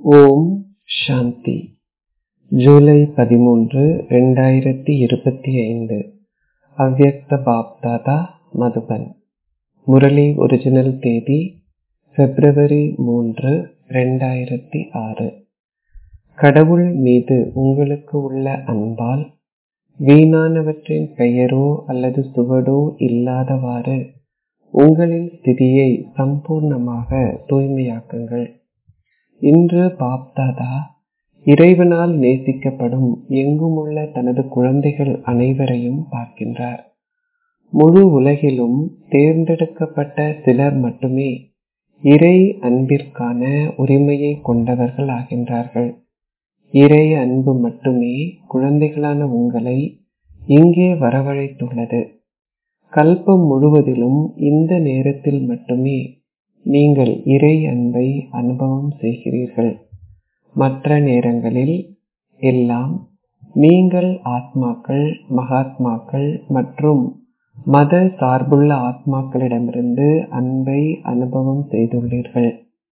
ஓம் சாந்தி ஜூலை பதிமூன்று ரெண்டாயிரத்தி இருபத்தி ஐந்து அவ்யக்த பாப்தாதா மதுபன் முரளி ஒரிஜினல் தேதி பிப்ரவரி மூன்று ரெண்டாயிரத்தி ஆறு கடவுள் மீது உங்களுக்கு உள்ள அன்பால் வீணானவற்றின் பெயரோ அல்லது சுவடோ இல்லாதவாறு உங்களின் ஸ்திதியை சம்பூர்ணமாக தூய்மையாக்குங்கள் இன்று பாப்தாதா இறைவனால் நேசிக்கப்படும் எங்குமுள்ள தனது குழந்தைகள் அனைவரையும் பார்க்கின்றார் முழு உலகிலும் தேர்ந்தெடுக்கப்பட்ட சிலர் மட்டுமே இறை அன்பிற்கான உரிமையை கொண்டவர்கள் ஆகின்றார்கள் இறை அன்பு மட்டுமே குழந்தைகளான உங்களை இங்கே வரவழைத்துள்ளது கல்பம் முழுவதிலும் இந்த நேரத்தில் மட்டுமே நீங்கள் இறை அன்பை அனுபவம் செய்கிறீர்கள் மற்ற நேரங்களில் எல்லாம் நீங்கள் ஆத்மாக்கள் மகாத்மாக்கள் மற்றும் மத சார்புள்ள ஆத்மாக்களிடமிருந்து அன்பை அனுபவம் செய்துள்ளீர்கள்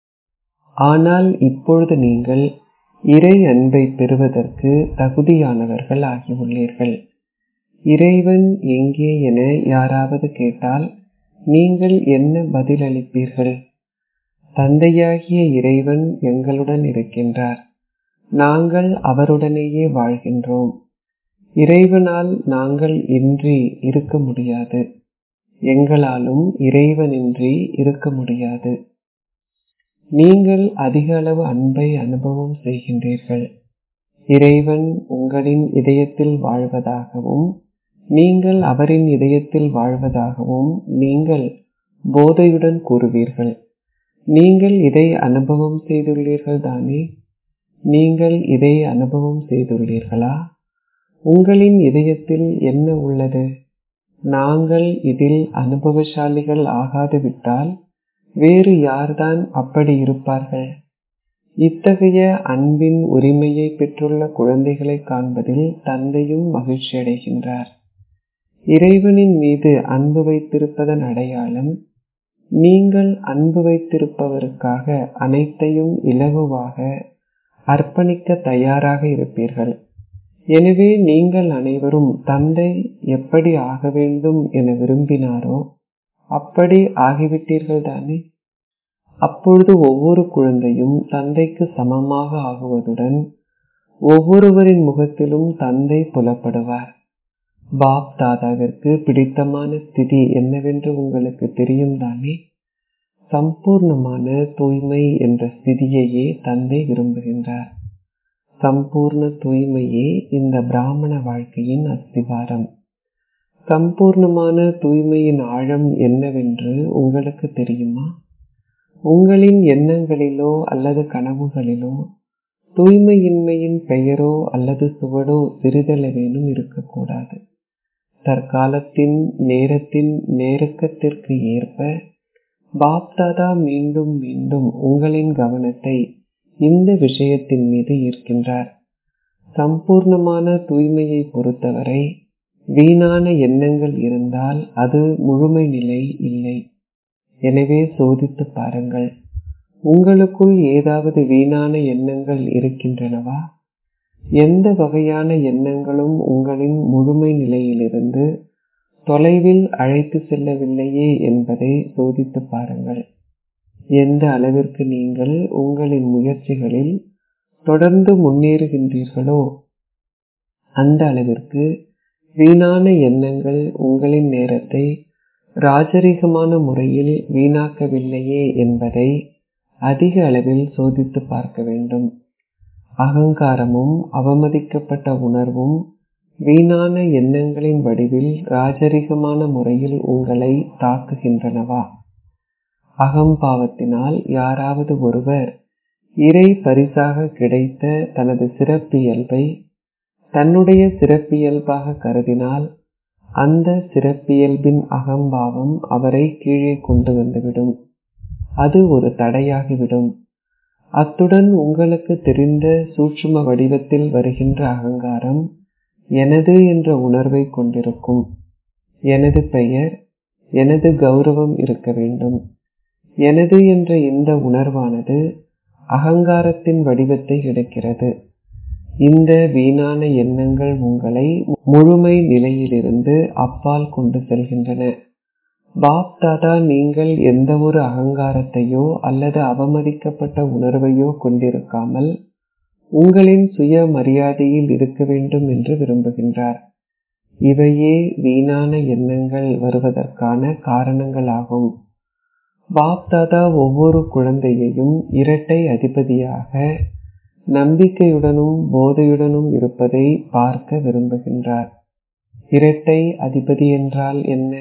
ஆனால் இப்பொழுது நீங்கள் இறை அன்பை பெறுவதற்கு தகுதியானவர்கள் ஆகியுள்ளீர்கள் இறைவன் எங்கே என யாராவது கேட்டால் நீங்கள் என்ன பதில் அளிப்பீர்கள் தந்தையாகிய இறைவன் எங்களுடன் இருக்கின்றார் நாங்கள் அவருடனேயே வாழ்கின்றோம் இறைவனால் நாங்கள் இன்றி இருக்க முடியாது எங்களாலும் இறைவனின்றி இருக்க முடியாது நீங்கள் அதிக அளவு அன்பை அனுபவம் செய்கின்றீர்கள் இறைவன் உங்களின் இதயத்தில் வாழ்வதாகவும் நீங்கள் அவரின் இதயத்தில் வாழ்வதாகவும் நீங்கள் போதையுடன் கூறுவீர்கள் நீங்கள் இதை அனுபவம் செய்துள்ளீர்கள் தானே நீங்கள் இதை அனுபவம் செய்துள்ளீர்களா உங்களின் இதயத்தில் என்ன உள்ளது நாங்கள் இதில் அனுபவசாலிகள் ஆகாது விட்டால் வேறு யார்தான் அப்படி இருப்பார்கள் இத்தகைய அன்பின் உரிமையை பெற்றுள்ள குழந்தைகளை காண்பதில் தந்தையும் மகிழ்ச்சி அடைகின்றார் இறைவனின் மீது அன்பு வைத்திருப்பதன் அடையாளம் நீங்கள் அன்பு வைத்திருப்பவருக்காக அனைத்தையும் இலகுவாக அர்ப்பணிக்க தயாராக இருப்பீர்கள் எனவே நீங்கள் அனைவரும் தந்தை எப்படி ஆக வேண்டும் என விரும்பினாரோ அப்படி ஆகிவிட்டீர்கள் தானே அப்பொழுது ஒவ்வொரு குழந்தையும் தந்தைக்கு சமமாக ஆகுவதுடன் ஒவ்வொருவரின் முகத்திலும் தந்தை புலப்படுவார் பாப் தாதாவிற்கு பிடித்தமான ஸ்திதி என்னவென்று உங்களுக்கு தெரியும் தானே சம்பூர்ணமான தூய்மை என்ற ஸ்திதியையே தந்தை விரும்புகின்றார் சம்பூர்ண தூய்மையே இந்த பிராமண வாழ்க்கையின் அஸ்திவாரம் சம்பூர்ணமான தூய்மையின் ஆழம் என்னவென்று உங்களுக்கு தெரியுமா உங்களின் எண்ணங்களிலோ அல்லது கனவுகளிலோ தூய்மையின்மையின் பெயரோ அல்லது சுவடோ சிறிதளவேனும் இருக்கக்கூடாது தற்காலத்தின் நேரத்தின் நேரக்கத்திற்கு ஏற்ப பாப்தாதா மீண்டும் மீண்டும் உங்களின் கவனத்தை இந்த விஷயத்தின் மீது ஈர்க்கின்றார் சம்பூர்ணமான தூய்மையை பொறுத்தவரை வீணான எண்ணங்கள் இருந்தால் அது முழுமை நிலை இல்லை எனவே சோதித்து பாருங்கள் உங்களுக்குள் ஏதாவது வீணான எண்ணங்கள் இருக்கின்றனவா எந்த வகையான எண்ணங்களும் உங்களின் முழுமை நிலையிலிருந்து தொலைவில் அழைத்து செல்லவில்லையே என்பதை சோதித்து பாருங்கள் எந்த அளவிற்கு நீங்கள் உங்களின் முயற்சிகளில் தொடர்ந்து முன்னேறுகின்றீர்களோ அந்த அளவிற்கு வீணான எண்ணங்கள் உங்களின் நேரத்தை ராஜரீகமான முறையில் வீணாக்கவில்லையே என்பதை அதிக அளவில் சோதித்து பார்க்க வேண்டும் அகங்காரமும் அவமதிக்கப்பட்ட உணர்வும் வீணான எண்ணங்களின் வடிவில் ராஜரிகமான முறையில் உங்களை தாக்குகின்றனவா அகம்பாவத்தினால் யாராவது ஒருவர் இறை பரிசாக கிடைத்த தனது சிறப்பியல்பை தன்னுடைய சிறப்பியல்பாக கருதினால் அந்த சிறப்பியல்பின் அகம்பாவம் அவரை கீழே கொண்டு வந்துவிடும் அது ஒரு தடையாகிவிடும் அத்துடன் உங்களுக்கு தெரிந்த சூட்சும வடிவத்தில் வருகின்ற அகங்காரம் எனது என்ற உணர்வை கொண்டிருக்கும் எனது பெயர் எனது கௌரவம் இருக்க வேண்டும் எனது என்ற இந்த உணர்வானது அகங்காரத்தின் வடிவத்தை எடுக்கிறது இந்த வீணான எண்ணங்கள் உங்களை முழுமை நிலையிலிருந்து அப்பால் கொண்டு செல்கின்றன பாப் தாதா நீங்கள் எந்த ஒரு அகங்காரத்தையோ அல்லது அவமதிக்கப்பட்ட உணர்வையோ கொண்டிருக்காமல் உங்களின் சுய மரியாதையில் இருக்க வேண்டும் என்று விரும்புகின்றார் இவையே வீணான எண்ணங்கள் வருவதற்கான காரணங்களாகும் பாப் தாதா ஒவ்வொரு குழந்தையையும் இரட்டை அதிபதியாக நம்பிக்கையுடனும் போதையுடனும் இருப்பதை பார்க்க விரும்புகின்றார் இரட்டை அதிபதி என்றால் என்ன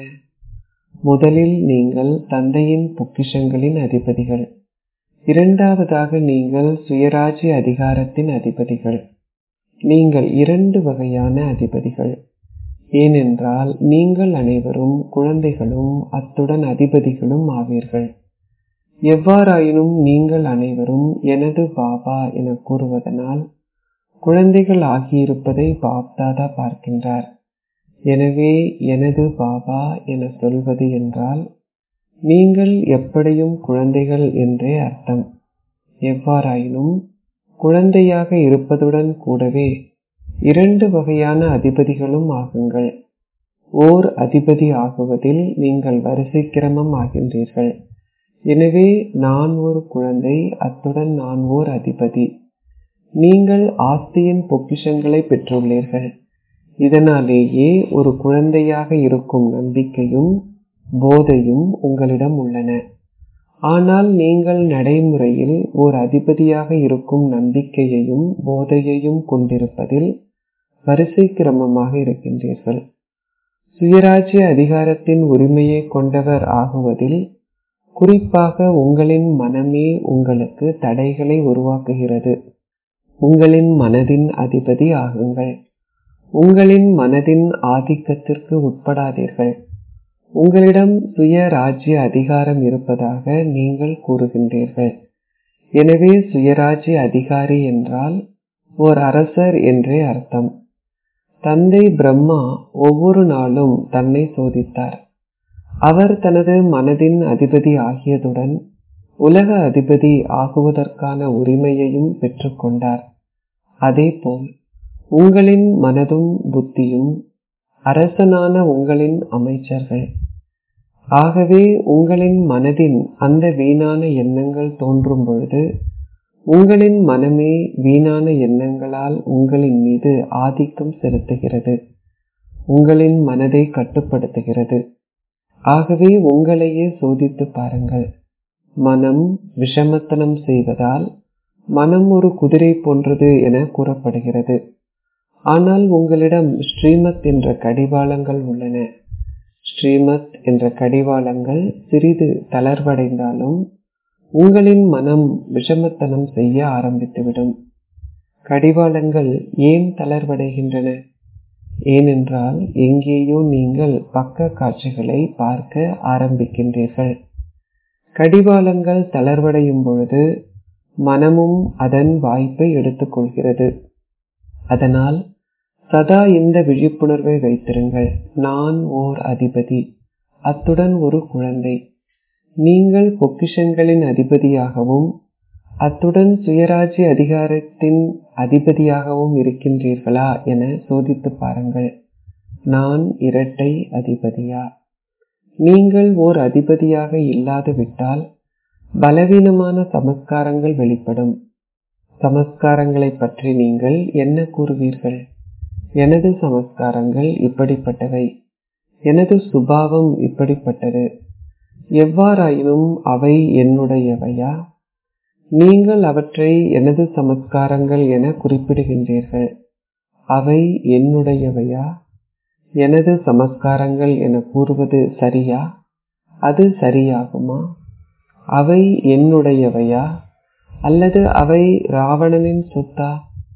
முதலில் நீங்கள் தந்தையின் பொக்கிஷங்களின் அதிபதிகள் இரண்டாவதாக நீங்கள் சுயராஜ்ய அதிகாரத்தின் அதிபதிகள் நீங்கள் இரண்டு வகையான அதிபதிகள் ஏனென்றால் நீங்கள் அனைவரும் குழந்தைகளும் அத்துடன் அதிபதிகளும் ஆவீர்கள் எவ்வாறாயினும் நீங்கள் அனைவரும் எனது பாபா என கூறுவதனால் குழந்தைகள் ஆகியிருப்பதை பாப்தாதா பார்க்கின்றார் எனவே எனது பாபா என சொல்வது என்றால் நீங்கள் எப்படியும் குழந்தைகள் என்றே அர்த்தம் எவ்வாறாயினும் குழந்தையாக இருப்பதுடன் கூடவே இரண்டு வகையான அதிபதிகளும் ஆகுங்கள் ஓர் அதிபதி ஆகுவதில் நீங்கள் வரிசை கிரமம் ஆகின்றீர்கள் எனவே நான் ஒரு குழந்தை அத்துடன் நான் ஓர் அதிபதி நீங்கள் ஆஸ்தியின் பொக்கிஷங்களை பெற்றுள்ளீர்கள் இதனாலேயே ஒரு குழந்தையாக இருக்கும் நம்பிக்கையும் போதையும் உங்களிடம் உள்ளன ஆனால் நீங்கள் நடைமுறையில் ஓர் அதிபதியாக இருக்கும் நம்பிக்கையையும் போதையையும் கொண்டிருப்பதில் வரிசை கிரமமாக இருக்கின்றீர்கள் சுயராஜ்ய அதிகாரத்தின் உரிமையை கொண்டவர் ஆகுவதில் குறிப்பாக உங்களின் மனமே உங்களுக்கு தடைகளை உருவாக்குகிறது உங்களின் மனதின் அதிபதி ஆகுங்கள் உங்களின் மனதின் ஆதிக்கத்திற்கு உட்படாதீர்கள் உங்களிடம் சுய ராஜ்ய அதிகாரம் இருப்பதாக நீங்கள் கூறுகின்றீர்கள் எனவே சுயராஜ்ய அதிகாரி என்றால் ஓர் அரசர் என்றே அர்த்தம் தந்தை பிரம்மா ஒவ்வொரு நாளும் தன்னை சோதித்தார் அவர் தனது மனதின் அதிபதி ஆகியதுடன் உலக அதிபதி ஆகுவதற்கான உரிமையையும் பெற்றுக்கொண்டார் அதேபோல் உங்களின் மனதும் புத்தியும் அரசனான உங்களின் அமைச்சர்கள் ஆகவே உங்களின் மனதின் அந்த வீணான எண்ணங்கள் தோன்றும் பொழுது உங்களின் மனமே வீணான எண்ணங்களால் உங்களின் மீது ஆதிக்கம் செலுத்துகிறது உங்களின் மனதை கட்டுப்படுத்துகிறது ஆகவே உங்களையே சோதித்து பாருங்கள் மனம் விஷமத்தனம் செய்வதால் மனம் ஒரு குதிரை போன்றது என கூறப்படுகிறது ஆனால் உங்களிடம் ஸ்ரீமத் என்ற கடிவாளங்கள் உள்ளன ஸ்ரீமத் என்ற கடிவாளங்கள் சிறிது தளர்வடைந்தாலும் உங்களின் மனம் விஷமத்தனம் செய்ய ஆரம்பித்துவிடும் கடிவாளங்கள் ஏன் தளர்வடைகின்றன ஏனென்றால் எங்கேயோ நீங்கள் பக்க காட்சிகளை பார்க்க ஆரம்பிக்கின்றீர்கள் கடிவாளங்கள் தளர்வடையும் பொழுது மனமும் அதன் வாய்ப்பை எடுத்துக்கொள்கிறது அதனால் சதா இந்த விழிப்புணர்வை வைத்திருங்கள் நான் ஓர் அதிபதி அத்துடன் ஒரு குழந்தை நீங்கள் பொக்கிஷங்களின் அதிபதியாகவும் அத்துடன் சுயராஜ்ய அதிகாரத்தின் அதிபதியாகவும் இருக்கின்றீர்களா என சோதித்து பாருங்கள் நான் இரட்டை அதிபதியா நீங்கள் ஓர் அதிபதியாக இல்லாது விட்டால் பலவீனமான சமஸ்காரங்கள் வெளிப்படும் சமஸ்காரங்களை பற்றி நீங்கள் என்ன கூறுவீர்கள் எனது சமஸ்காரங்கள் இப்படிப்பட்டவை எனது சுபாவம் இப்படிப்பட்டது எவ்வாறாயினும் அவை என்னுடையவையா நீங்கள் அவற்றை எனது சமஸ்காரங்கள் என குறிப்பிடுகின்றீர்கள் அவை என்னுடையவையா எனது சமஸ்காரங்கள் என கூறுவது சரியா அது சரியாகுமா அவை என்னுடையவையா அல்லது அவை ராவணனின் சொத்தா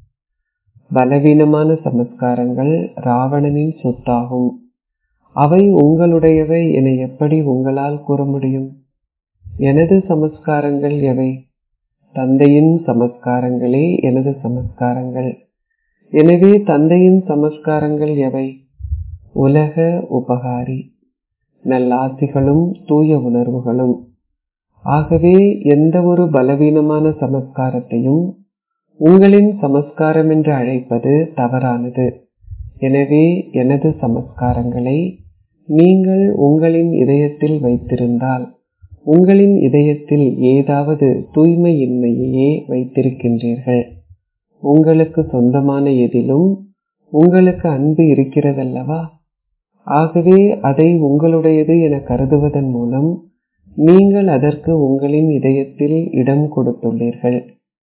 பலவீனமான சமஸ்காரங்கள் ராவணனின் சொத்தாகும் அவை உங்களுடையவை என எப்படி உங்களால் கூற முடியும் எனது சமஸ்காரங்கள் எவை தந்தையின் சமஸ்காரங்களே எனது சமஸ்காரங்கள் எனவே தந்தையின் சமஸ்காரங்கள் எவை உலக உபகாரி நல்லாசிகளும் தூய உணர்வுகளும் ஆகவே எந்த ஒரு பலவீனமான சமஸ்காரத்தையும் உங்களின் சமஸ்காரம் என்று அழைப்பது தவறானது எனவே எனது சமஸ்காரங்களை நீங்கள் உங்களின் இதயத்தில் வைத்திருந்தால் உங்களின் இதயத்தில் ஏதாவது தூய்மையின்மையையே வைத்திருக்கின்றீர்கள் உங்களுக்கு சொந்தமான எதிலும் உங்களுக்கு அன்பு இருக்கிறதல்லவா ஆகவே அதை உங்களுடையது என கருதுவதன் மூலம் நீங்கள் அதற்கு உங்களின் இதயத்தில் இடம் கொடுத்துள்ளீர்கள்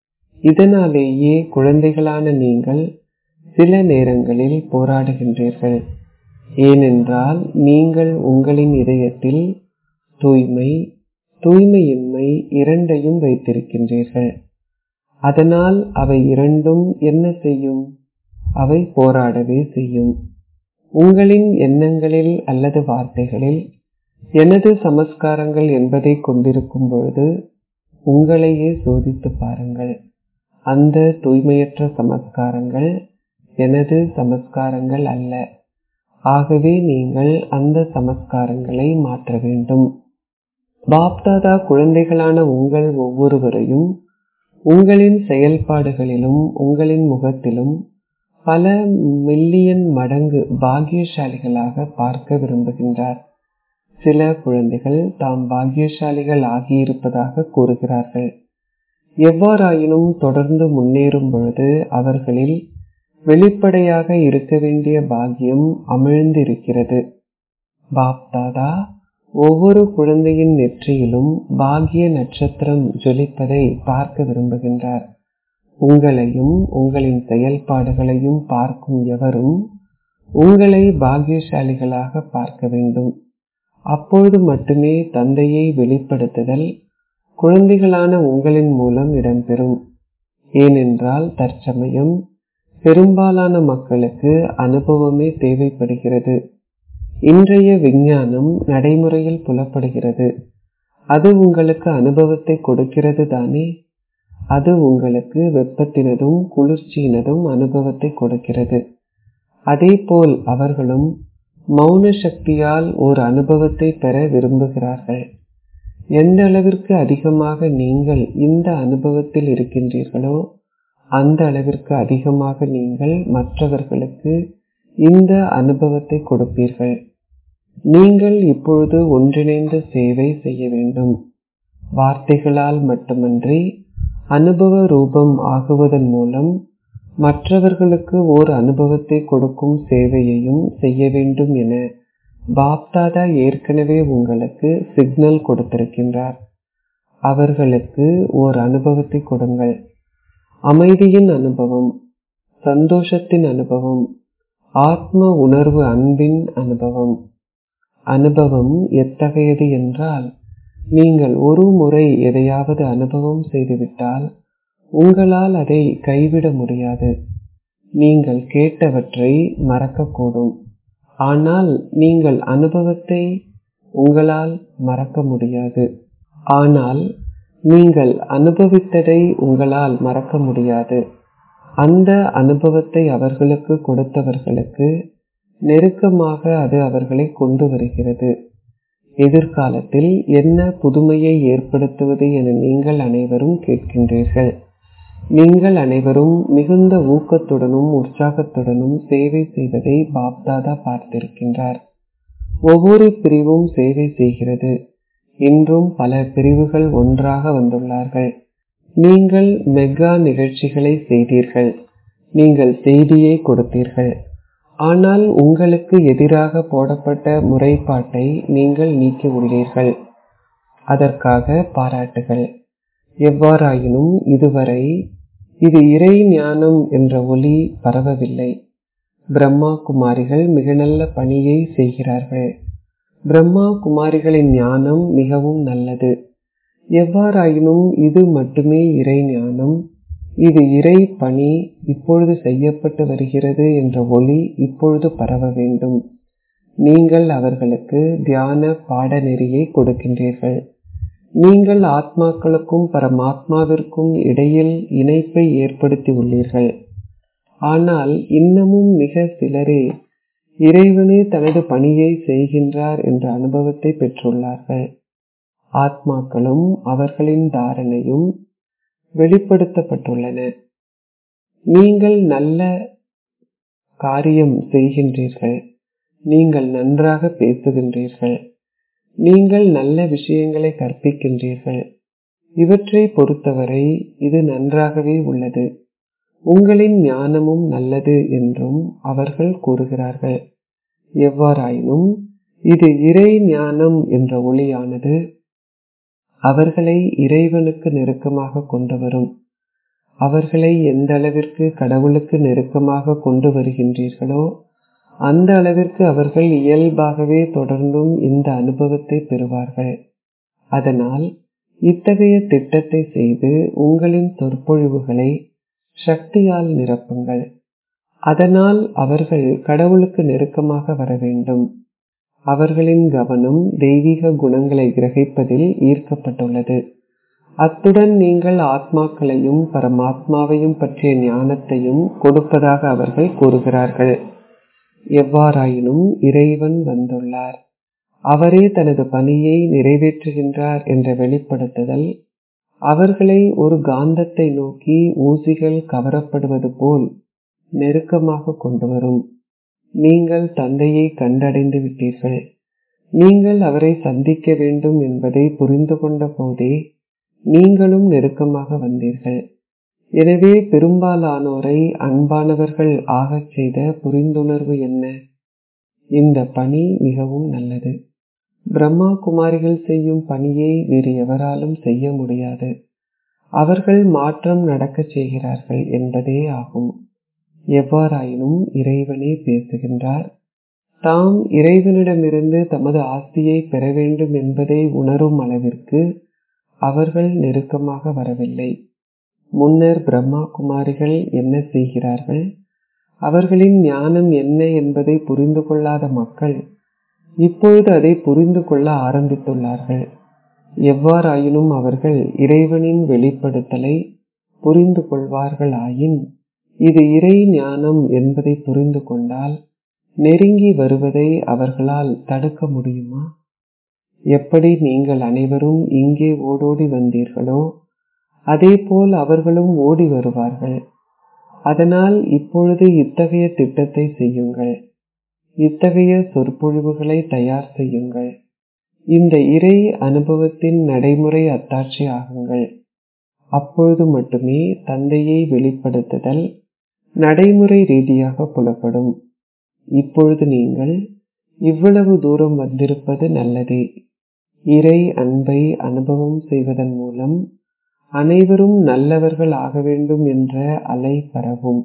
இதனாலேயே குழந்தைகளான நீங்கள் சில நேரங்களில் போராடுகின்றீர்கள் ஏனென்றால் நீங்கள் உங்களின் இதயத்தில் தூய்மை தூய்மையின்மை இரண்டையும் வைத்திருக்கின்றீர்கள் அதனால் அவை இரண்டும் என்ன செய்யும் அவை போராடவே செய்யும் உங்களின் எண்ணங்களில் அல்லது வார்த்தைகளில் எனது சமஸ்காரங்கள் என்பதை கொண்டிருக்கும் பொழுது உங்களையே சோதித்து பாருங்கள் அந்த தூய்மையற்ற சமஸ்காரங்கள் எனது சமஸ்காரங்கள் அல்ல ஆகவே நீங்கள் அந்த சமஸ்காரங்களை மாற்ற வேண்டும் பாப்தாதா குழந்தைகளான உங்கள் ஒவ்வொருவரையும் உங்களின் செயல்பாடுகளிலும் உங்களின் முகத்திலும் பல மில்லியன் மடங்கு பாக்கியசாலிகளாக பார்க்க விரும்புகின்றார் சில குழந்தைகள் தாம் பாக்கியசாலிகள் ஆகியிருப்பதாக கூறுகிறார்கள் எவ்வாறாயினும் தொடர்ந்து முன்னேறும் பொழுது அவர்களில் வெளிப்படையாக இருக்க வேண்டிய பாக்கியம் அமிழ்ந்திருக்கிறது பாப்தாதா ஒவ்வொரு குழந்தையின் நெற்றியிலும் பாக்கிய நட்சத்திரம் ஜொலிப்பதை பார்க்க விரும்புகின்றார் உங்களையும் உங்களின் செயல்பாடுகளையும் பார்க்கும் எவரும் உங்களை பாக்கியசாலிகளாக பார்க்க வேண்டும் அப்பொழுது மட்டுமே தந்தையை வெளிப்படுத்துதல் குழந்தைகளான உங்களின் மூலம் இடம்பெறும் ஏனென்றால் தற்சமயம் பெரும்பாலான மக்களுக்கு அனுபவமே தேவைப்படுகிறது இன்றைய விஞ்ஞானம் நடைமுறையில் புலப்படுகிறது அது உங்களுக்கு அனுபவத்தை கொடுக்கிறது தானே அது உங்களுக்கு வெப்பத்தினதும் குளிர்ச்சியினதும் அனுபவத்தை கொடுக்கிறது அதேபோல் அவர்களும் மௌன சக்தியால் ஒரு அனுபவத்தை பெற விரும்புகிறார்கள் எந்த அளவிற்கு அதிகமாக நீங்கள் இந்த அனுபவத்தில் இருக்கின்றீர்களோ அந்த அளவிற்கு அதிகமாக நீங்கள் மற்றவர்களுக்கு இந்த அனுபவத்தை கொடுப்பீர்கள் நீங்கள் இப்பொழுது ஒன்றிணைந்த சேவை செய்ய வேண்டும் வார்த்தைகளால் மட்டுமன்றி அனுபவ ரூபம் ஆகுவதன் மூலம் மற்றவர்களுக்கு ஓர் அனுபவத்தை கொடுக்கும் சேவையையும் செய்ய வேண்டும் என பாப்தாதா ஏற்கனவே உங்களுக்கு சிக்னல் கொடுத்திருக்கின்றார் அவர்களுக்கு ஓர் அனுபவத்தை கொடுங்கள் அமைதியின் அனுபவம் சந்தோஷத்தின் அனுபவம் ஆத்ம உணர்வு அன்பின் அனுபவம் அனுபவம் எத்தகையது என்றால் நீங்கள் ஒரு முறை எதையாவது அனுபவம் செய்துவிட்டால் உங்களால் அதை கைவிட முடியாது நீங்கள் கேட்டவற்றை மறக்கக்கூடும் ஆனால் நீங்கள் அனுபவத்தை உங்களால் மறக்க முடியாது ஆனால் நீங்கள் அனுபவித்ததை உங்களால் மறக்க முடியாது அந்த அனுபவத்தை அவர்களுக்கு கொடுத்தவர்களுக்கு நெருக்கமாக அது அவர்களை கொண்டு வருகிறது எதிர்காலத்தில் என்ன புதுமையை ஏற்படுத்துவது என நீங்கள் அனைவரும் கேட்கின்றீர்கள் நீங்கள் அனைவரும் மிகுந்த ஊக்கத்துடனும் உற்சாகத்துடனும் சேவை செய்வதை பாப்தாதா பார்த்திருக்கின்றார் ஒவ்வொரு பிரிவும் சேவை செய்கிறது இன்றும் பல பிரிவுகள் ஒன்றாக வந்துள்ளார்கள் நீங்கள் மெகா நிகழ்ச்சிகளை செய்தீர்கள் நீங்கள் செய்தியை கொடுத்தீர்கள் ஆனால் உங்களுக்கு எதிராக போடப்பட்ட முறைப்பாட்டை நீங்கள் நீக்கி உள்ளீர்கள் அதற்காக பாராட்டுகள் எவ்வாறாயினும் இதுவரை இது இறை ஞானம் என்ற ஒளி பரவவில்லை பிரம்மா குமாரிகள் மிக நல்ல பணியை செய்கிறார்கள் பிரம்மா குமாரிகளின் ஞானம் மிகவும் நல்லது எவ்வாறாயினும் இது மட்டுமே இறை ஞானம் இது இறை பணி இப்பொழுது செய்யப்பட்டு வருகிறது என்ற ஒளி இப்பொழுது பரவ வேண்டும் நீங்கள் அவர்களுக்கு தியான பாடநெறியை கொடுக்கின்றீர்கள் நீங்கள் ஆத்மாக்களுக்கும் பரமாத்மாவிற்கும் இடையில் இணைப்பை ஏற்படுத்தி உள்ளீர்கள் ஆனால் இன்னமும் மிக சிலரே இறைவனே தனது பணியை செய்கின்றார் என்ற அனுபவத்தை பெற்றுள்ளார்கள் ஆத்மாக்களும் அவர்களின் தாரணையும் வெளிப்படுத்தப்பட்டுள்ளன நீங்கள் நல்ல காரியம் செய்கின்றீர்கள் நீங்கள் நன்றாக பேசுகின்றீர்கள் நீங்கள் நல்ல விஷயங்களை கற்பிக்கின்றீர்கள் இவற்றை பொறுத்தவரை இது நன்றாகவே உள்ளது உங்களின் ஞானமும் நல்லது என்றும் அவர்கள் கூறுகிறார்கள் எவ்வாறாயினும் இது இறை ஞானம் என்ற ஒளியானது அவர்களை இறைவனுக்கு நெருக்கமாக கொண்டு வரும் அவர்களை எந்த அளவிற்கு கடவுளுக்கு நெருக்கமாக கொண்டு வருகின்றீர்களோ அந்த அளவிற்கு அவர்கள் இயல்பாகவே தொடர்ந்தும் இந்த அனுபவத்தை பெறுவார்கள் அதனால் இத்தகைய திட்டத்தை செய்து உங்களின் சொற்பொழிவுகளை சக்தியால் நிரப்புங்கள் அதனால் அவர்கள் கடவுளுக்கு நெருக்கமாக வர வேண்டும் அவர்களின் கவனம் தெய்வீக குணங்களை கிரகிப்பதில் ஈர்க்கப்பட்டுள்ளது அத்துடன் நீங்கள் ஆத்மாக்களையும் பரமாத்மாவையும் பற்றிய ஞானத்தையும் கொடுப்பதாக அவர்கள் கூறுகிறார்கள் எவ்வாறாயினும் இறைவன் வந்துள்ளார் அவரே தனது பணியை நிறைவேற்றுகின்றார் என்ற வெளிப்படுத்துதல் அவர்களை ஒரு காந்தத்தை நோக்கி ஊசிகள் கவரப்படுவது போல் நெருக்கமாக கொண்டு வரும் நீங்கள் தந்தையை கண்டடைந்து விட்டீர்கள் நீங்கள் அவரை சந்திக்க வேண்டும் என்பதை புரிந்து கொண்ட போதே நீங்களும் நெருக்கமாக வந்தீர்கள் எனவே பெரும்பாலானோரை அன்பானவர்கள் ஆகச் செய்த புரிந்துணர்வு என்ன இந்த பணி மிகவும் நல்லது பிரம்மா குமாரிகள் செய்யும் பணியை வேறு எவராலும் செய்ய முடியாது அவர்கள் மாற்றம் நடக்கச் செய்கிறார்கள் என்பதே ஆகும் எவ்வாறாயினும் இறைவனே பேசுகின்றார் தாம் இறைவனிடமிருந்து தமது ஆஸ்தியை பெற வேண்டும் என்பதை உணரும் அளவிற்கு அவர்கள் நெருக்கமாக வரவில்லை முன்னர் பிரம்மா குமாரிகள் என்ன செய்கிறார்கள் அவர்களின் ஞானம் என்ன என்பதை புரிந்து கொள்ளாத மக்கள் இப்பொழுது அதை புரிந்து கொள்ள ஆரம்பித்துள்ளார்கள் எவ்வாறாயினும் அவர்கள் இறைவனின் வெளிப்படுத்தலை புரிந்து கொள்வார்கள் ஆயின் இது இறை ஞானம் என்பதை புரிந்து கொண்டால் நெருங்கி வருவதை அவர்களால் தடுக்க முடியுமா எப்படி நீங்கள் அனைவரும் இங்கே ஓடோடி வந்தீர்களோ அதேபோல் அவர்களும் ஓடி வருவார்கள் அதனால் இப்பொழுது இத்தகைய திட்டத்தை செய்யுங்கள் இத்தகைய சொற்பொழிவுகளை தயார் செய்யுங்கள் இந்த இறை அனுபவத்தின் நடைமுறை அத்தாட்சி ஆகுங்கள் அப்பொழுது மட்டுமே தந்தையை வெளிப்படுத்துதல் நடைமுறை ரீதியாக புலப்படும் இப்பொழுது நீங்கள் இவ்வளவு தூரம் வந்திருப்பது நல்லதே இறை அன்பை அனுபவம் செய்வதன் மூலம் அனைவரும் நல்லவர்கள் ஆக வேண்டும் என்ற அலை பரவும்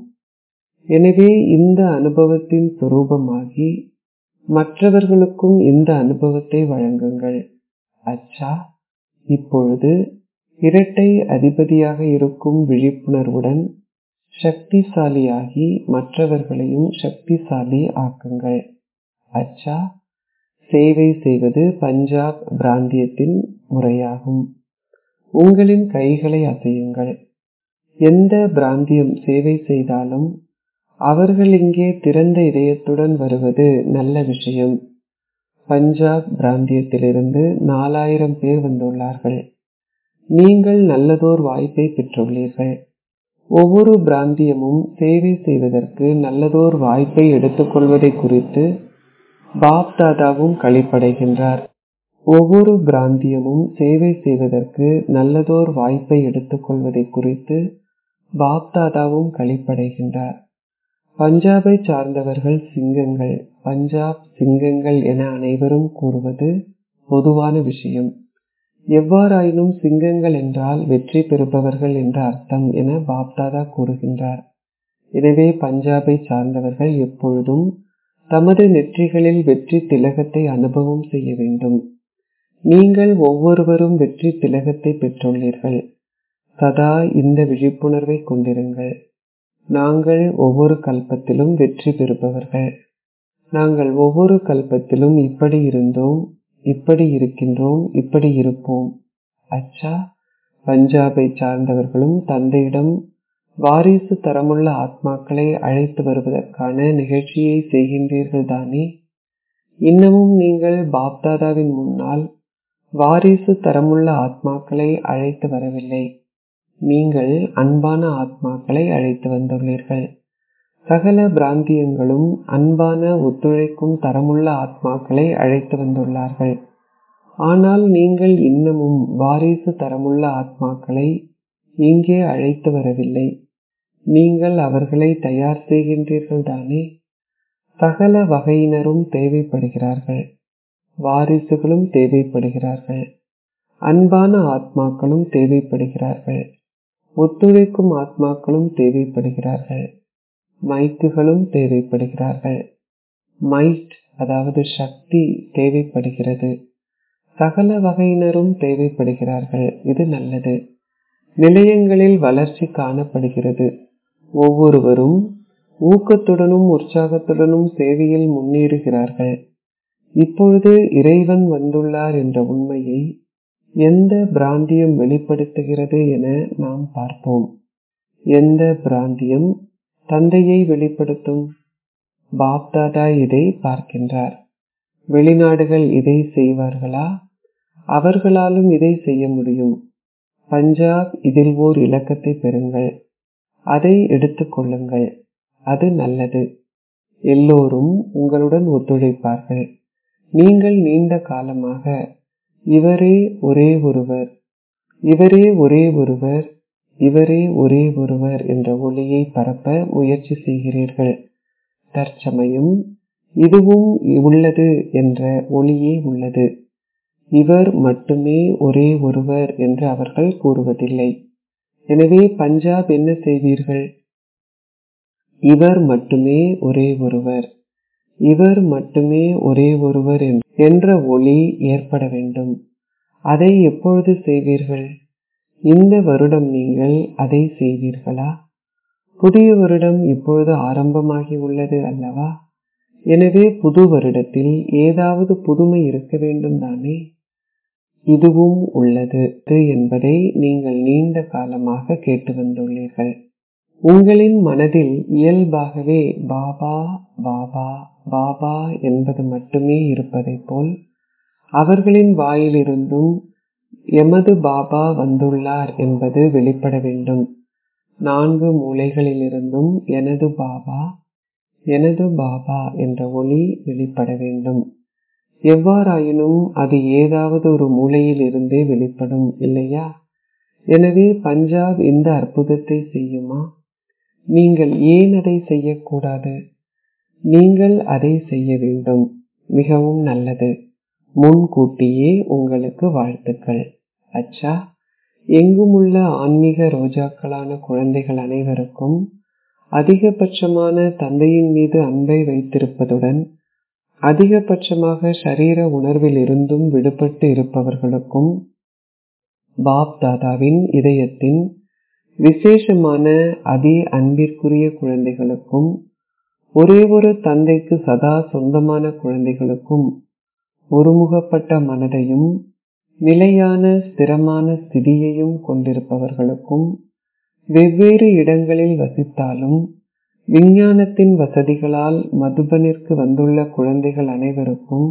எனவே இந்த அனுபவத்தின் சுரூபமாகி மற்றவர்களுக்கும் இந்த அனுபவத்தை வழங்குங்கள் அச்சா இப்பொழுது இரட்டை அதிபதியாக இருக்கும் விழிப்புணர்வுடன் சக்திசாலியாகி மற்றவர்களையும் சக்திசாலி ஆக்குங்கள் அச்சா சேவை செய்வது பஞ்சாப் பிராந்தியத்தின் முறையாகும் உங்களின் கைகளை அசையுங்கள் எந்த பிராந்தியம் சேவை செய்தாலும் அவர்கள் இங்கே திறந்த இதயத்துடன் வருவது நல்ல விஷயம் பஞ்சாப் பிராந்தியத்திலிருந்து நாலாயிரம் பேர் வந்துள்ளார்கள் நீங்கள் நல்லதோர் வாய்ப்பை பெற்றுள்ளீர்கள் ஒவ்வொரு பிராந்தியமும் சேவை செய்வதற்கு நல்லதோர் வாய்ப்பை எடுத்துக்கொள்வதை குறித்து பாப் தாதாவும் கழிப்படைகின்றார் ஒவ்வொரு பிராந்தியமும் சேவை செய்வதற்கு நல்லதோர் வாய்ப்பை எடுத்துக்கொள்வதை குறித்து பாப் தாதாவும் கழிப்படைகின்றார் பஞ்சாபை சார்ந்தவர்கள் சிங்கங்கள் பஞ்சாப் சிங்கங்கள் என அனைவரும் கூறுவது பொதுவான விஷயம் எவ்வாறாயினும் சிங்கங்கள் என்றால் வெற்றி பெறுபவர்கள் என்ற அர்த்தம் என பாப்தாதா கூறுகின்றார் எனவே பஞ்சாபை சார்ந்தவர்கள் எப்பொழுதும் தமது நெற்றிகளில் வெற்றி திலகத்தை அனுபவம் செய்ய வேண்டும் நீங்கள் ஒவ்வொருவரும் வெற்றி திலகத்தை பெற்றுள்ளீர்கள் சதா இந்த விழிப்புணர்வை கொண்டிருங்கள் நாங்கள் ஒவ்வொரு கல்பத்திலும் வெற்றி பெறுபவர்கள் நாங்கள் ஒவ்வொரு கல்பத்திலும் இப்படி இருந்தோம் இப்படி இருக்கின்றோம் இப்படி இருப்போம் அச்சா பஞ்சாபை சார்ந்தவர்களும் தந்தையிடம் வாரிசு தரமுள்ள ஆத்மாக்களை அழைத்து வருவதற்கான நிகழ்ச்சியை செய்கின்றீர்கள் தானே இன்னமும் நீங்கள் பாப்தாதாவின் முன்னால் வாரிசு தரமுள்ள ஆத்மாக்களை அழைத்து வரவில்லை நீங்கள் அன்பான ஆத்மாக்களை அழைத்து வந்துள்ளீர்கள் சகல பிராந்தியங்களும் அன்பான ஒத்துழைக்கும் தரமுள்ள ஆத்மாக்களை அழைத்து வந்துள்ளார்கள் ஆனால் நீங்கள் இன்னமும் வாரிசு தரமுள்ள ஆத்மாக்களை இங்கே அழைத்து வரவில்லை நீங்கள் அவர்களை தயார் செய்கின்றீர்கள் தானே சகல வகையினரும் தேவைப்படுகிறார்கள் வாரிசுகளும் தேவைப்படுகிறார்கள் அன்பான ஆத்மாக்களும் தேவைப்படுகிறார்கள் ஒத்துழைக்கும் ஆத்மாக்களும் தேவைப்படுகிறார்கள் மைக்குகளும் தேவைப்படுகிறார்கள் மைட் அதாவது சக்தி தேவைப்படுகிறது சகல வகையினரும் தேவைப்படுகிறார்கள் இது நல்லது நிலையங்களில் வளர்ச்சி காணப்படுகிறது ஒவ்வொருவரும் ஊக்கத்துடனும் உற்சாகத்துடனும் சேவையில் முன்னேறுகிறார்கள் இப்பொழுது இறைவன் வந்துள்ளார் என்ற உண்மையை எந்த பிராந்தியம் வெளிப்படுத்துகிறது என நாம் பார்ப்போம் எந்த பிராந்தியம் தந்தையை வெளிப்படுத்தும் பாப்தாதா இதை பார்க்கின்றார் வெளிநாடுகள் இதை செய்வார்களா அவர்களாலும் இதை செய்ய முடியும் பஞ்சாப் இதில் ஓர் இலக்கத்தை பெறுங்கள் அதை எடுத்துக் கொள்ளுங்கள் அது நல்லது எல்லோரும் உங்களுடன் ஒத்துழைப்பார்கள் நீங்கள் நீண்ட காலமாக இவரே ஒரே ஒருவர் இவரே ஒரே ஒருவர் இவரே ஒரே ஒருவர் என்ற ஒளியை பரப்ப முயற்சி செய்கிறீர்கள் தற்சமயம் இதுவும் உள்ளது என்ற ஒளியே உள்ளது இவர் மட்டுமே ஒரே ஒருவர் என்று அவர்கள் கூறுவதில்லை எனவே பஞ்சாப் என்ன செய்வீர்கள் இவர் மட்டுமே ஒரே ஒருவர் இவர் மட்டுமே ஒரே ஒருவர் என்ற ஒளி ஏற்பட வேண்டும் அதை எப்பொழுது செய்வீர்கள் இந்த வருடம் நீங்கள் அதை செய்வீர்களா புதிய வருடம் இப்பொழுது ஆரம்பமாகி உள்ளது அல்லவா எனவே புது வருடத்தில் ஏதாவது புதுமை இருக்க வேண்டும் தானே இதுவும் உள்ளது என்பதை நீங்கள் நீண்ட காலமாக கேட்டு வந்துள்ளீர்கள் உங்களின் மனதில் இயல்பாகவே பாபா பாபா பாபா என்பது மட்டுமே இருப்பதைப் போல் அவர்களின் வாயிலிருந்தும் எமது பாபா வந்துள்ளார் என்பது வெளிப்பட வேண்டும் நான்கு மூலைகளிலிருந்தும் எனது பாபா எனது பாபா என்ற ஒளி வெளிப்பட வேண்டும் எவ்வாறாயினும் அது ஏதாவது ஒரு மூலையில் இருந்தே வெளிப்படும் இல்லையா எனவே பஞ்சாப் இந்த அற்புதத்தை செய்யுமா நீங்கள் ஏன் அதை செய்யக்கூடாது நீங்கள் அதை செய்ய வேண்டும் மிகவும் நல்லது முன்கூட்டியே உங்களுக்கு வாழ்த்துக்கள் அச்சா எங்குமுள்ள ஆன்மீக ரோஜாக்களான குழந்தைகள் அனைவருக்கும் அதிகபட்சமான தந்தையின் மீது அன்பை வைத்திருப்பதுடன் அதிகபட்சமாக சரீர உணர்வில் இருந்தும் விடுபட்டு இருப்பவர்களுக்கும் பாப் தாதாவின் இதயத்தின் விசேஷமான அதி அன்பிற்குரிய குழந்தைகளுக்கும் ஒரே ஒரு தந்தைக்கு சதா சொந்தமான குழந்தைகளுக்கும் ஒருமுகப்பட்ட மனதையும் நிலையான ஸ்திரமான ஸ்திதியையும் கொண்டிருப்பவர்களுக்கும் வெவ்வேறு இடங்களில் வசித்தாலும் விஞ்ஞானத்தின் வசதிகளால் மதுபனிற்கு வந்துள்ள குழந்தைகள் அனைவருக்கும்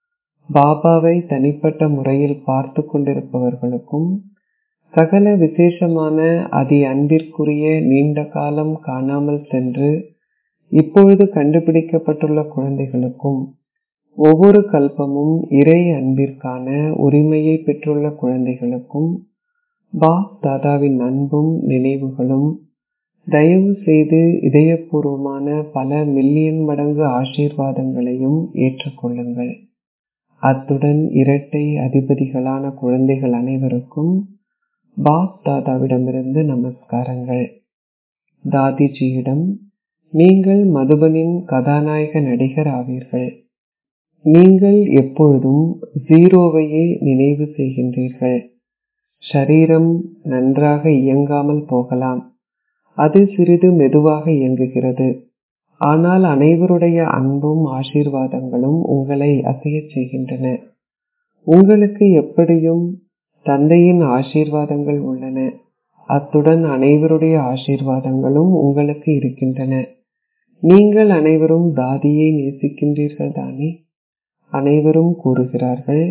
பாபாவை தனிப்பட்ட முறையில் பார்த்து கொண்டிருப்பவர்களுக்கும் சகல விசேஷமான அதி அன்பிற்குரிய நீண்ட காலம் காணாமல் சென்று இப்பொழுது கண்டுபிடிக்கப்பட்டுள்ள குழந்தைகளுக்கும் ஒவ்வொரு கல்பமும் இறை அன்பிற்கான உரிமையை பெற்றுள்ள குழந்தைகளுக்கும் பாப் தாதாவின் அன்பும் நினைவுகளும் தயவு செய்து இதயபூர்வமான பல மில்லியன் மடங்கு ஆசீர்வாதங்களையும் ஏற்றுக்கொள்ளுங்கள் அத்துடன் இரட்டை அதிபதிகளான குழந்தைகள் அனைவருக்கும் பாப் தாதாவிடமிருந்து நமஸ்காரங்கள் தாதிஜியிடம் நீங்கள் மதுபனின் கதாநாயக நடிகர் ஆவீர்கள் நீங்கள் எப்பொழுதும் ஜீரோவையே நினைவு செய்கின்றீர்கள் ஷரீரம் நன்றாக இயங்காமல் போகலாம் அது சிறிது மெதுவாக இயங்குகிறது ஆனால் அனைவருடைய அன்பும் ஆசீர்வாதங்களும் உங்களை அசையச் செய்கின்றன உங்களுக்கு எப்படியும் தந்தையின் ஆசீர்வாதங்கள் உள்ளன அத்துடன் அனைவருடைய ஆசீர்வாதங்களும் உங்களுக்கு இருக்கின்றன நீங்கள் அனைவரும் தாதியை நேசிக்கின்றீர்கள் தானே அனைவரும் கூறுகிறார்கள்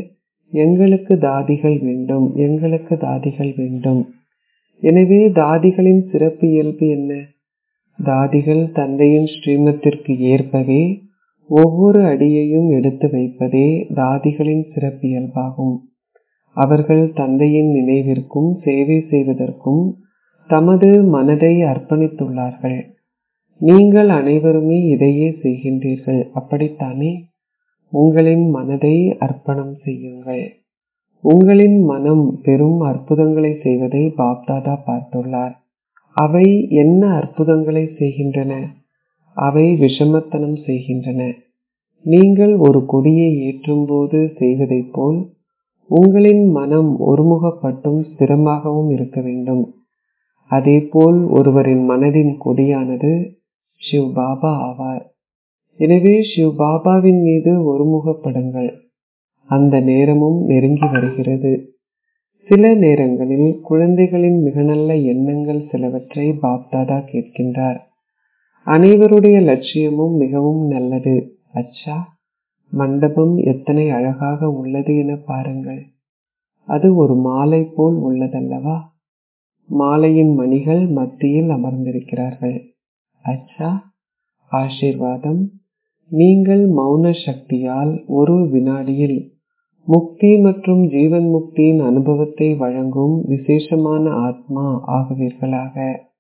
எங்களுக்கு தாதிகள் வேண்டும் எங்களுக்கு தாதிகள் வேண்டும் எனவே தாதிகளின் சிறப்பு இயல்பு என்ன தாதிகள் தந்தையின் ஸ்ரீமத்திற்கு ஏற்பவே ஒவ்வொரு அடியையும் எடுத்து வைப்பதே தாதிகளின் சிறப்பியல்பாகும் அவர்கள் தந்தையின் நினைவிற்கும் சேவை செய்வதற்கும் தமது மனதை அர்ப்பணித்துள்ளார்கள் நீங்கள் அனைவருமே இதையே செய்கின்றீர்கள் அப்படித்தானே உங்களின் மனதை அர்ப்பணம் செய்யுங்கள் உங்களின் மனம் பெரும் அற்புதங்களை செய்வதை பாப்தாதா பார்த்துள்ளார் அவை என்ன அற்புதங்களை செய்கின்றன அவை விஷமத்தனம் செய்கின்றன நீங்கள் ஒரு கொடியை ஏற்றும் போது செய்வதைப் போல் உங்களின் மனம் ஒருமுகப்பட்டும் ஸ்திரமாகவும் இருக்க வேண்டும் அதேபோல் ஒருவரின் மனதின் கொடியானது சிவ் பாபா ஆவார் எனவே சிவ் பாபாவின் மீது ஒருமுகப்படுங்கள் அந்த நேரமும் நெருங்கி வருகிறது சில நேரங்களில் குழந்தைகளின் மிக நல்ல எண்ணங்கள் சிலவற்றை பாப்தாதா கேட்கின்றார் அனைவருடைய லட்சியமும் மிகவும் நல்லது அச்சா மண்டபம் எத்தனை அழகாக உள்ளது என பாருங்கள் அது ஒரு மாலை போல் உள்ளதல்லவா மாலையின் மணிகள் மத்தியில் அமர்ந்திருக்கிறார்கள் அச்சா ஆசீர்வாதம் நீங்கள் மௌன சக்தியால் ஒரு வினாடியில் முக்தி மற்றும் ஜீவன் முக்தியின் அனுபவத்தை வழங்கும் விசேஷமான ஆத்மா ஆகுவீர்களாக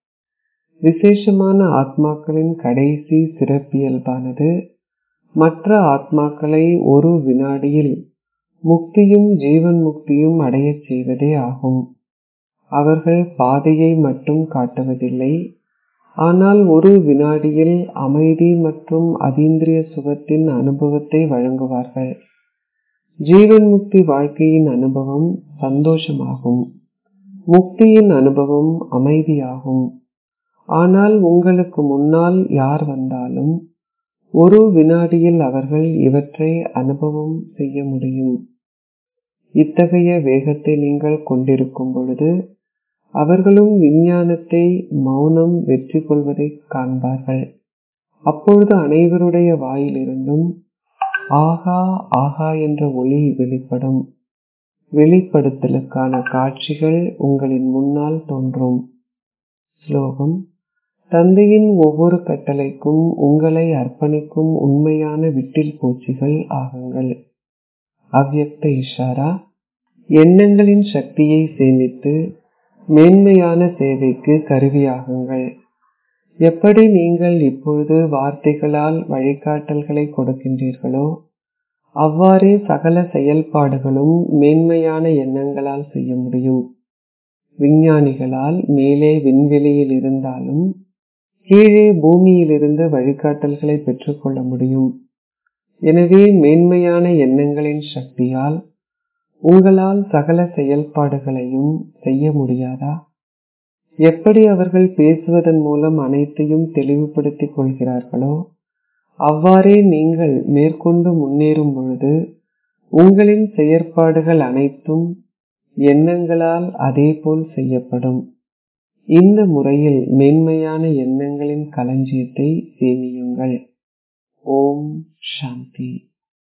விசேஷமான ஆத்மாக்களின் கடைசி சிறப்பியல்பானது மற்ற ஆத்மாக்களை ஒரு வினாடியில் முக்தியும் ஜீவன் முக்தியும் அடையச் செய்வதே ஆகும் அவர்கள் பாதையை மட்டும் காட்டுவதில்லை ஆனால் ஒரு வினாடியில் அமைதி மற்றும் அதீந்திரிய சுகத்தின் அனுபவத்தை வழங்குவார்கள் ஜீவன் முக்தி வாழ்க்கையின் அனுபவம் சந்தோஷமாகும் முக்தியின் அனுபவம் அமைதியாகும் ஆனால் உங்களுக்கு முன்னால் யார் வந்தாலும் ஒரு வினாடியில் அவர்கள் இவற்றை அனுபவம் செய்ய முடியும் இத்தகைய வேகத்தை நீங்கள் கொண்டிருக்கும் பொழுது அவர்களும் விஞ்ஞானத்தை மௌனம் வெற்றி கொள்வதை காண்பார்கள் அப்பொழுது அனைவருடைய வாயிலிருந்தும் ஆகா ஆகா என்ற ஒளி வெளிப்படும் வெளிப்படுத்தலுக்கான காட்சிகள் உங்களின் முன்னால் தோன்றும் ஸ்லோகம் தந்தையின் ஒவ்வொரு கட்டளைக்கும் உங்களை அர்ப்பணிக்கும் உண்மையான விட்டில் பூச்சிகள் ஆகுங்கள் அவ்யக்த இஷாரா எண்ணங்களின் சக்தியை சேமித்து மேன்மையான சேவைக்கு கருவியாகுங்கள் எப்படி நீங்கள் இப்பொழுது வார்த்தைகளால் வழிகாட்டல்களை கொடுக்கின்றீர்களோ அவ்வாறே சகல செயல்பாடுகளும் மேன்மையான எண்ணங்களால் செய்ய முடியும் விஞ்ஞானிகளால் மேலே விண்வெளியில் இருந்தாலும் கீழே பூமியிலிருந்து வழிகாட்டல்களை பெற்றுக்கொள்ள முடியும் எனவே மேன்மையான எண்ணங்களின் சக்தியால் உங்களால் சகல செயல்பாடுகளையும் செய்ய முடியாதா எப்படி அவர்கள் பேசுவதன் மூலம் அனைத்தையும் தெளிவுபடுத்திக் கொள்கிறார்களோ அவ்வாறே நீங்கள் மேற்கொண்டு முன்னேறும் பொழுது உங்களின் செயற்பாடுகள் அனைத்தும் எண்ணங்களால் அதேபோல் செய்யப்படும் இந்த முறையில் மேன்மையான எண்ணங்களின் களஞ்சியத்தை சேமியுங்கள் ஓம் சாந்தி